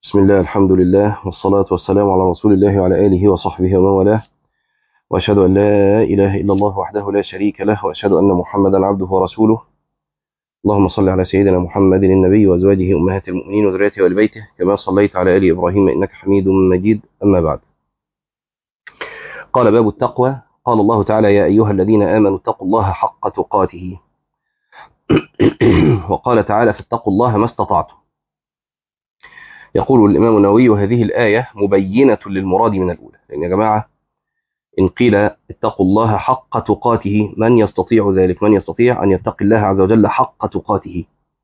بسم الله الحمد لله والصلاة والسلام على رسول الله وعلى آله وصحبه ومن والاه وأشهد أن لا إله إلا الله وحده لا شريك له وأشهد أن محمدا عبده ورسوله اللهم صل على سيدنا محمد النبي وأزواجه أمهات المؤمنين وذريته وآل بيته كما صليت على آل إبراهيم إنك حميد مجيد أما بعد قال باب التقوى قال الله تعالى يا أيها الذين آمنوا اتقوا الله حق تقاته وقال تعالى فاتقوا الله ما استطعتم يقول الإمام النووي وهذه الآية مبينة للمراد من الأولى لأن يا جماعة إن قيل اتقوا الله حق تقاته من يستطيع ذلك من يستطيع أن يتقي الله عز وجل حق تقاته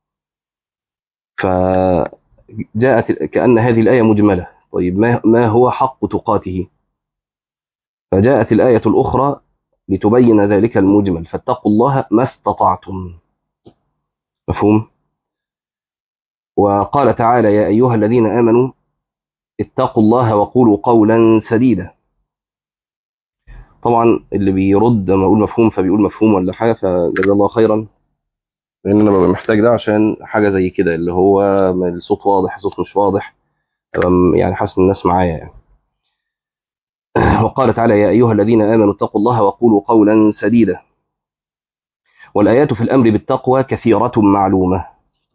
فجاءت كأن هذه الآية مجملة طيب ما, ما هو حق تقاته فجاءت الآية الأخرى لتبين ذلك المجمل فاتقوا الله ما استطعتم مفهوم وقال تعالى يا أيها الذين آمنوا اتقوا الله وقولوا قولا سديدا طبعا اللي بيرد لما اقول مفهوم فبيقول مفهوم ولا حاجه فجزا الله خيرا لان انا ببقى محتاج ده عشان حاجه زي كده اللي هو الصوت واضح الصوت مش واضح يعني حاسس الناس معايا يعني وقال تعالى يا ايها الذين امنوا اتقوا الله وقولوا قولا سديدا والايات في الامر بالتقوى كثيره معلومه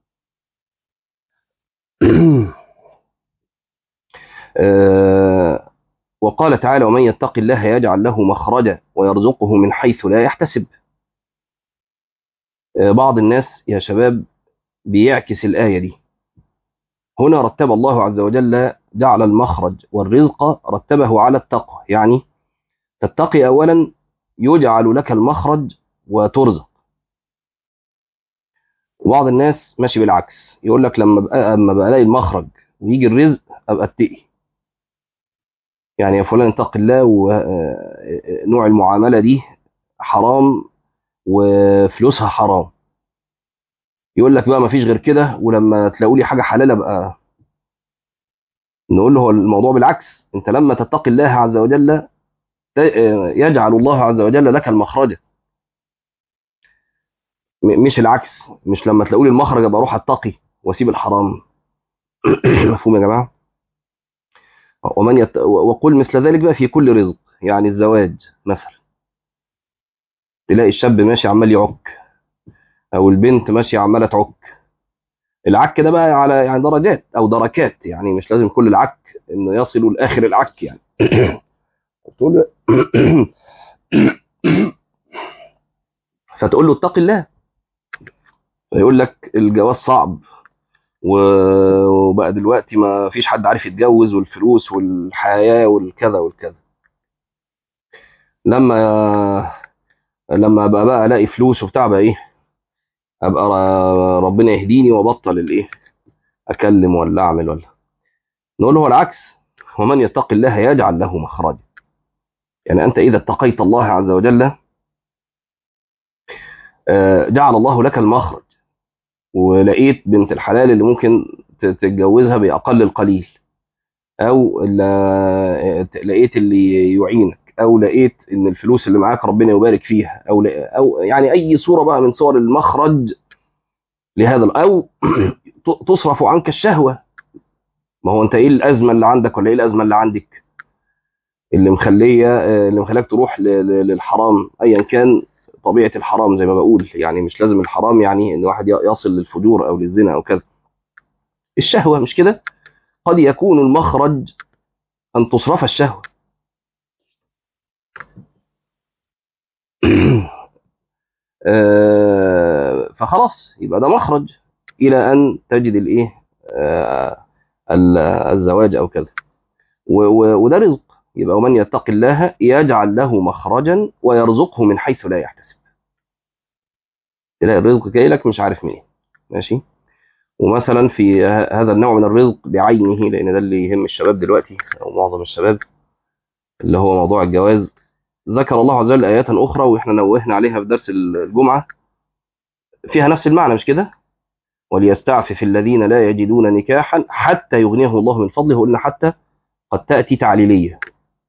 أه وقال تعالى ومن يتق الله يجعل له مخرجا ويرزقه من حيث لا يحتسب بعض الناس يا شباب بيعكس الآية دي هنا رتب الله عز وجل جعل المخرج والرزق رتبه على التقوى يعني تتقي أولا يجعل لك المخرج وترزق وبعض الناس ماشي بالعكس يقول لك لما بقى لما بقى الاقي المخرج ويجي الرزق ابقى اتقي يعني يا فلان اتق الله ونوع المعاملة دي حرام وفلوسها حرام يقول لك بقى ما فيش غير كده ولما تلاقوا لي حاجة حلال ابقى نقول له هو الموضوع بالعكس انت لما تتقي الله عز وجل يجعل الله عز وجل لك المخرج مش العكس مش لما تلاقوا لي المخرج ابقى اروح اتقي واسيب الحرام مفهوم يا جماعه ومن يت... وقل مثل ذلك بقى في كل رزق يعني الزواج مثلا تلاقي الشاب ماشي عمال يعك او البنت ماشيه عماله تعك العك ده بقى على يعني درجات او دركات يعني مش لازم كل العك انه يصلوا لاخر العك يعني تقول فتقول له اتق الله فيقول لك الجواز صعب وبقى دلوقتي ما فيش حد عارف يتجوز والفلوس والحياة والكذا والكذا لما لما بقى بقى الاقي فلوس وبتاع بقى ايه ابقى ربنا يهديني وابطل الايه اكلم ولا اعمل ولا نقول له العكس ومن يتق الله يجعل له مخرجا يعني انت اذا اتقيت الله عز وجل جعل الله لك المخرج ولقيت بنت الحلال اللي ممكن تتجوزها بأقل القليل أو لقيت اللي يعينك أو لقيت إن الفلوس اللي معاك ربنا يبارك فيها أو أو يعني أي صورة بقى من صور المخرج لهذا أو تصرف عنك الشهوة ما هو أنت إيه الأزمة اللي عندك ولا إيه الأزمة اللي عندك اللي مخلية اللي مخليك تروح للحرام أيا كان طبيعه الحرام زي ما بقول يعني مش لازم الحرام يعني ان واحد يصل للفجور او للزنا او كذا الشهوه مش كده قد يكون المخرج ان تصرف الشهوه فخلاص يبقى ده مخرج الى ان تجد الايه الزواج او كذا وده رزق يبقى ومن يتق الله يجعل له مخرجا ويرزقه من حيث لا يحتسب تلاقي الرزق جاي لك مش عارف منين ماشي ومثلا في هذا النوع من الرزق بعينه لان ده اللي يهم الشباب دلوقتي او معظم الشباب اللي هو موضوع الجواز ذكر الله عز وجل ايات اخرى واحنا نوهنا عليها في درس الجمعه فيها نفس المعنى مش كده وليستعفف الذين لا يجدون نكاحا حتى يغنيهم الله من فضله قلنا حتى قد تأتي تعليلية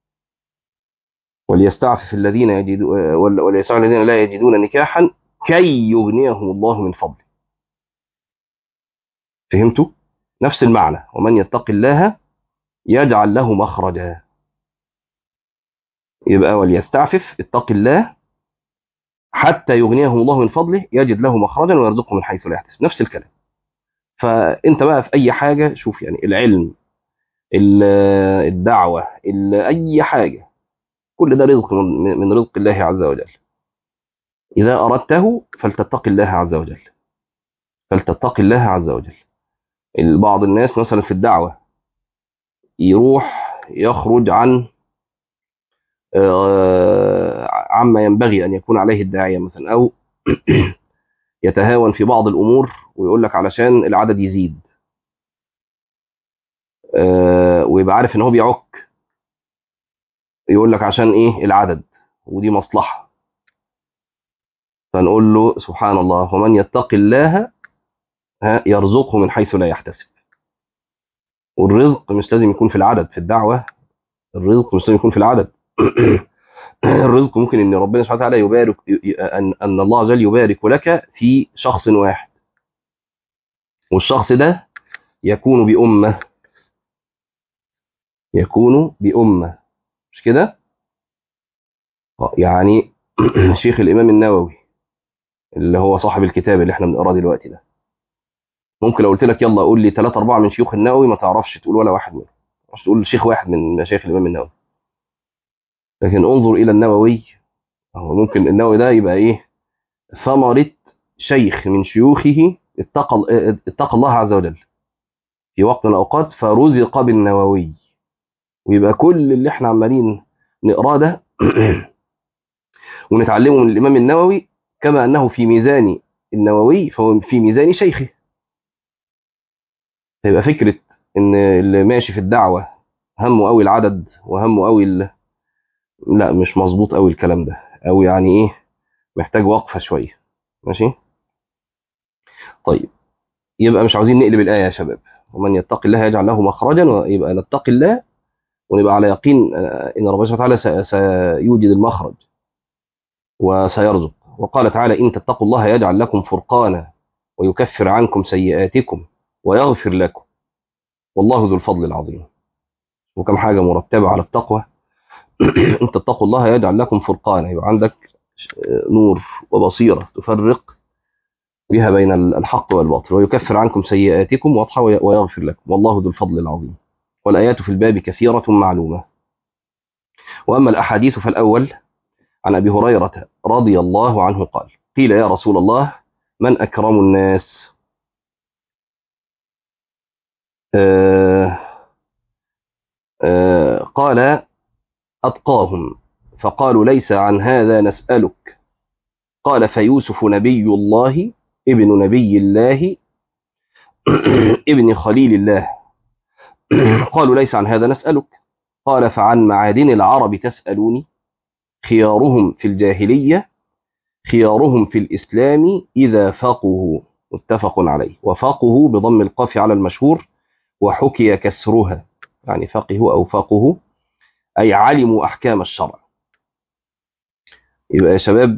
وليستعفف الذين يجدون وليستعفف الذين لا يجدون نكاحا كي يغنيهم الله من فضله فهمتوا نفس المعنى ومن يتق الله يجعل له مخرجا يبقى وليستعفف اتق الله حتى يغنيه الله من فضله يجد له مخرجا ويرزقه من حيث لا يحتسب نفس الكلام فانت بقى في اي حاجه شوف يعني العلم ال- الدعوه ال- اي حاجه كل ده رزق من من رزق الله عز وجل اذا اردته فلتتق الله عز وجل فلتتق الله عز وجل بعض الناس مثلا في الدعوه يروح يخرج عن آه، عما ينبغي ان يكون عليه الداعيه مثلا او يتهاون في بعض الامور ويقول لك علشان العدد يزيد آه، ويبقى عارف ان هو بيعك يقول لك عشان ايه العدد ودي مصلحه فنقول له سبحان الله ومن يتق الله ها، يرزقه من حيث لا يحتسب والرزق مش لازم يكون في العدد في الدعوه الرزق مش لازم يكون في العدد الرزق ممكن ان ربنا سبحانه وتعالى يبارك ان ان الله عز وجل يبارك لك في شخص واحد والشخص ده يكون بأمة يكون بأمة مش كده؟ آه، يعني شيخ الإمام النووي اللي هو صاحب الكتاب اللي احنا بنقراه دلوقتي ده ممكن لو قلت لك يلا قول لي ثلاثة أربعة من شيوخ النووي ما تعرفش تقول ولا واحد منهم مش تقول شيخ واحد من مشايخ الإمام النووي لكن انظر إلى النووي هو ممكن النووي ده يبقى إيه ثمرة شيخ من شيوخه اتقى اتقى الله عز وجل في وقت من الأوقات فرزق بالنووي ويبقى كل اللي احنا عمالين نقراه ده ونتعلمه من الإمام النووي كما أنه في ميزان النووي فهو في ميزان شيخه فيبقى فكرة إن اللي ماشي في الدعوة همه قوي العدد وهمه قوي ال... لا مش مظبوط قوي الكلام ده أو يعني إيه محتاج وقفة شوية ماشي طيب يبقى مش عاوزين نقلب الآية يا شباب ومن يتق الله يجعل له مخرجا ويبقى نتقي الله ونبقى على يقين آه، ان ربنا سبحانه وتعالى س- سيوجد المخرج وسيرزق وقال تعالى ان تتقوا الله يجعل لكم فرقانا ويكفر عنكم سيئاتكم ويغفر لكم والله ذو الفضل العظيم وكم حاجه مرتبه على التقوى ان تتقوا الله يجعل لكم فرقانا يبقى عندك آه، نور وبصيره تفرق بها بين الحق والباطل ويكفر عنكم سيئاتكم واضحه وي- ويغفر لكم والله ذو الفضل العظيم والآيات في الباب كثيرة معلومة وأما الأحاديث فالأول عن أبي هريرة رضي الله عنه قال قيل يا رسول الله من أكرم الناس آه آه قال أتقاهم فقالوا ليس عن هذا نسألك قال فيوسف نبي الله ابن نبي الله ابن خليل الله قالوا ليس عن هذا نسألك قال فعن معادن العرب تسألوني خيارهم في الجاهلية خيارهم في الإسلام إذا فقهوا متفق عليه وفقهوا بضم القاف على المشهور وحكي كسرها يعني فقهوا أو فقهوا أي علموا أحكام الشرع يبقى يا شباب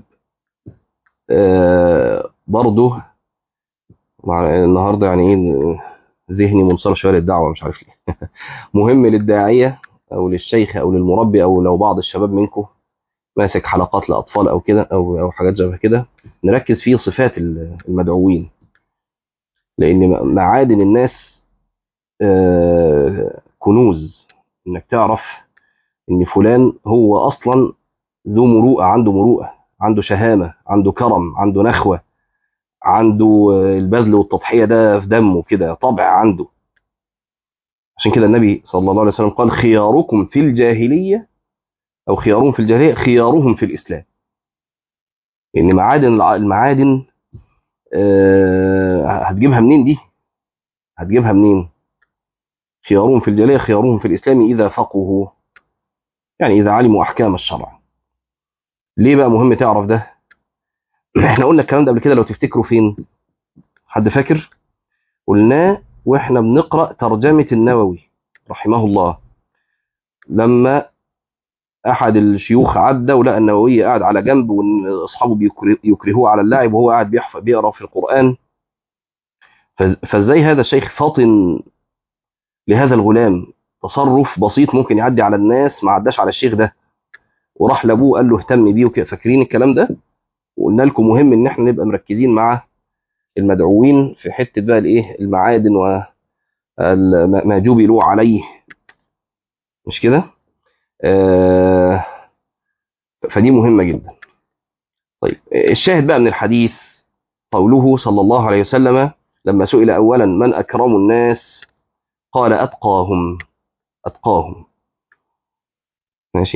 آه برضه مع النهارده يعني ايه ذهني منصرف شويه للدعوه مش عارف ليه مهم للداعيه او للشيخ او للمربي او لو بعض الشباب منكم ماسك حلقات لاطفال او كده او او حاجات شبه كده نركز في صفات المدعوين لان معادن الناس آه، كنوز انك تعرف ان فلان هو اصلا ذو مروءه عنده مروءه عنده شهامه عنده كرم عنده نخوه عنده آه، البذل والتضحيه ده في دمه كده طبع عنده عشان كده النبي صلى الله عليه وسلم قال خياركم في الجاهليه او خيارهم في الجاهليه خيارهم في الاسلام ان معادن المعادن آه، هتجيبها منين دي هتجيبها منين خيارهم في الجاهليه خيارهم في الاسلام اذا فقهوا يعني اذا علموا احكام الشرع ليه بقى مهم تعرف ده احنا قلنا الكلام ده قبل كده لو تفتكروا فين حد فاكر قلناه واحنا بنقرا ترجمه النووي رحمه الله لما احد الشيوخ عدى ولقى النووي قاعد على جنب واصحابه بيكره- يكرهوه على اللعب وهو قاعد بيحفظ بيقرا في القران ف- فازاي هذا الشيخ فاطن لهذا الغلام تصرف بسيط ممكن يعدي على الناس ما عداش على الشيخ ده وراح لابوه قال له اهتم بيه وكده فاكرين الكلام ده وقلنا لكم مهم ان احنا نبقى مركزين مع المدعوين في حته بقى الايه المعادن وما جبلوا عليه مش كده آه فدي مهمه جدا طيب الشاهد بقى من الحديث قوله صلى الله عليه وسلم لما سئل اولا من اكرم الناس قال اتقاهم اتقاهم ماشي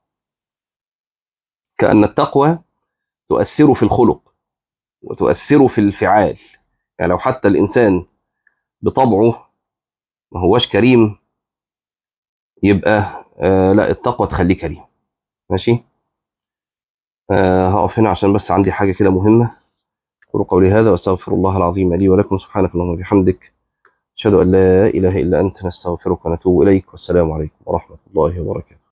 كأن التقوى تؤثر في الخلق وتؤثر في الفعال يعني لو حتى الإنسان بطبعه ما هوش كريم يبقى آه لا التقوى تخليه كريم ماشي آه هقف هنا عشان بس عندي حاجة كده مهمة أقول قولي هذا وأستغفر الله العظيم لي ولكم سبحانك اللهم وبحمدك أشهد أن لا إله إلا أنت نستغفرك ونتوب إليك والسلام عليكم ورحمة الله وبركاته